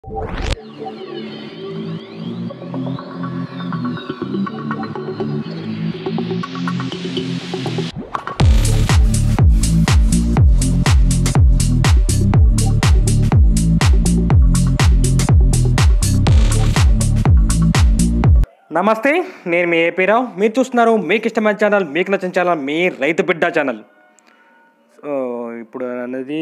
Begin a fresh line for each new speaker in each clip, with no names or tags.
నమస్తే నేను మీ ఏపీ రావు మీరు చూస్తున్నారు మీకు ఇష్టమైన ఛానల్ మీకు నచ్చిన ఛానల్ మీ రైతు బిడ్డ ఛానల్ సో ఇప్పుడు అనేది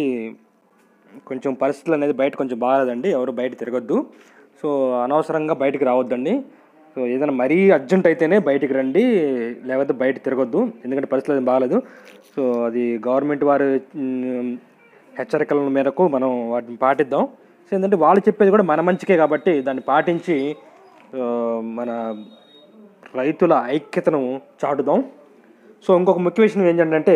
కొంచెం పరిస్థితులు అనేది బయట కొంచెం బాగాలేదండి ఎవరు బయట తిరగొద్దు సో అనవసరంగా బయటికి రావద్దండి సో ఏదైనా మరీ అర్జెంట్ అయితేనే బయటికి రండి లేకపోతే బయట తిరగొద్దు ఎందుకంటే పరిస్థితులు ఏం బాగాలేదు సో అది గవర్నమెంట్ వారి మ్, హెచ్చరికల మేరకు మనం వాటిని పాటిద్దాం సో ఏంటంటే వాళ్ళు చెప్పేది కూడా మన మంచికే కాబట్టి దాన్ని పాటించి ఆ, మన రైతుల ఐక్యతను చాటుదాం సో ఇంకొక ముఖ్య విషయం ఏంటంటే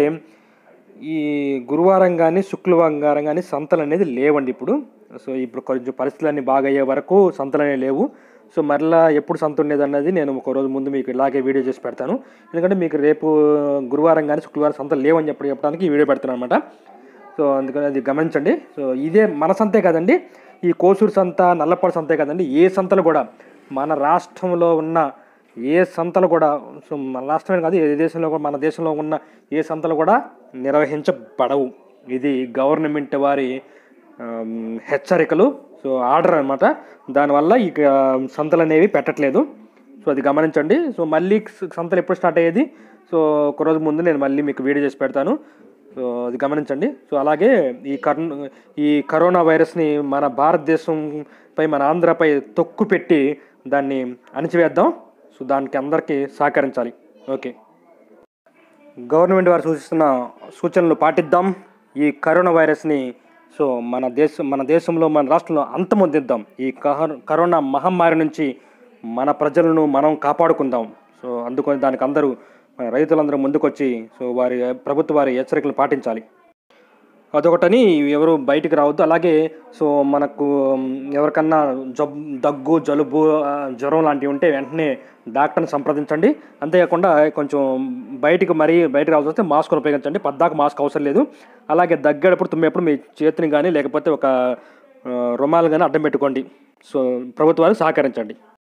ఈ గురువారం కానీ శుక్రవారం కానీ సంతలు అనేది లేవండి ఇప్పుడు సో ఇప్పుడు కొంచెం పరిస్థితులు అన్నీ బాగా అయ్యే వరకు సంతలు అనేవి లేవు సో మరలా ఎప్పుడు సంత ఉండేది అన్నది నేను ఒక రోజు ముందు మీకు ఇలాగే వీడియో చేసి పెడతాను ఎందుకంటే మీకు రేపు గురువారం కానీ శుక్రవారం సంతలు లేవని చెప్పి చెప్పడానికి ఈ వీడియో పెడతాను అనమాట సో అందుకని అది గమనించండి సో ఇదే మన సంతే కదండి ఈ కోసూరు సంత నల్లపాడు సంతే కదండి ఏ సంతలు కూడా మన రాష్ట్రంలో ఉన్న ఏ సంతలు కూడా సో మన రాష్ట్రమే కాదు ఏ దేశంలో కూడా మన దేశంలో ఉన్న ఏ సంతలు కూడా నిర్వహించబడవు ఇది గవర్నమెంట్ వారి ఆమ్, హెచ్చరికలు సో ఆర్డర్ అనమాట దానివల్ల ఇక సంతలు అనేవి పెట్టట్లేదు సో అది గమనించండి సో మళ్ళీ సంతలు ఎప్పుడు స్టార్ట్ అయ్యేది సో ఒక రోజు ముందు నేను మళ్ళీ మీకు వీడియో చేసి పెడతాను సో అది గమనించండి సో అలాగే ఈ కరోనా ఈ కరోనా వైరస్ని మన భారతదేశంపై మన ఆంధ్రపై తొక్కు పెట్టి దాన్ని అణిచివేద్దాం సో దానికి అందరికీ సహకరించాలి ఓకే గవర్నమెంట్ వారు సూచిస్తున్న సూచనలు పాటిద్దాం ఈ కరోనా వైరస్ని సో మన దేశం మన దేశంలో మన రాష్ట్రంలో అంతమొందిద్దాం ఈ కహ- కరోనా మహమ్మారి నుంచి మన ప్రజలను మనం కాపాడుకుందాం సో అందుకని దానికి అందరూ మన రైతులందరూ ముందుకొచ్చి సో వారి ప్రభుత్వ వారి హెచ్చరికలు పాటించాలి అదొకటని ఎవరు బయటికి రావద్దు అలాగే సో మనకు మ్, ఎవరికన్నా జబ్ దగ్గు జలుబు ఆ, జ్వరం లాంటివి ఉంటే వెంటనే డాక్టర్ని సంప్రదించండి అంతేకాకుండా కొంచెం బయటికి మరీ బయటకు రావాల్సి వస్తే మాస్క్ను ఉపయోగించండి పద్దాక మాస్క్ అవసరం లేదు అలాగే దగ్గేటప్పుడు తుమ్మేప్పుడు మీ చేతిని కానీ లేకపోతే ఒక ఆ, రుమాలు కానీ అడ్డం పెట్టుకోండి సో ప్రభుత్వాలు సహకరించండి